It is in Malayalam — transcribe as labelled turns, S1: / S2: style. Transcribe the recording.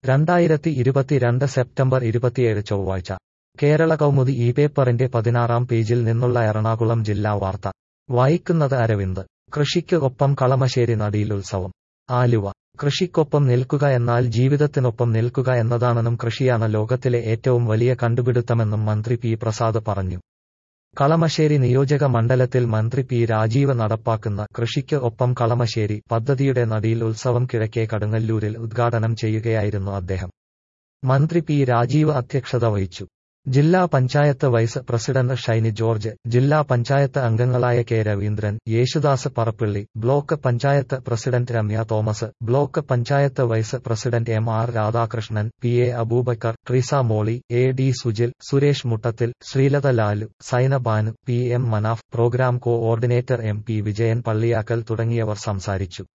S1: രണ്ടായിരത്തി ഇരുപത്തിരണ്ട് സെപ്റ്റംബർ ഇരുപത്തിയേഴ് ചൊവ്വാഴ്ച കേരള കൗമുദി ഈ പേപ്പറിന്റെ പതിനാറാം പേജിൽ നിന്നുള്ള എറണാകുളം ജില്ലാ വാർത്ത വായിക്കുന്നത് അരവിന്ദ് കൃഷിക്ക് ഒപ്പം കളമശ്ശേരി നടിയിൽ ഉത്സവം ആലുവ കൃഷിക്കൊപ്പം നിൽക്കുക എന്നാൽ ജീവിതത്തിനൊപ്പം നിൽക്കുക എന്നതാണെന്നും കൃഷിയാണ് ലോകത്തിലെ ഏറ്റവും വലിയ കണ്ടുപിടുത്തമെന്നും മന്ത്രി പി പ്രസാദ് പറഞ്ഞു കളമശ്ശേരി നിയോജക മണ്ഡലത്തിൽ മന്ത്രി പി രാജീവ് നടപ്പാക്കുന്ന കൃഷിക്ക് ഒപ്പം കളമശ്ശേരി പദ്ധതിയുടെ നടിയിൽ ഉത്സവം കിഴക്കേ കടുങ്ങല്ലൂരിൽ ഉദ്ഘാടനം ചെയ്യുകയായിരുന്നു അദ്ദേഹം മന്ത്രി പി രാജീവ് അധ്യക്ഷത വഹിച്ചു ജില്ലാ panchayat vice president Shiny George ജില്ലാ പഞ്ചായത്ത് അംഗങ്ങളായ K Raveendran Yesudas Parappally block panchayat president Ramya Thomas block panchayat vice president M R Radhakrishnan P A Aboobacker Treesa Molly A D Sujil Suresh Muttathil Sreelatha Lalu Saina Banu P M Manaf programme coordinator M P Vijayan Palliyakkal തുടങ്ങിയവർ സംസാരിച്ചു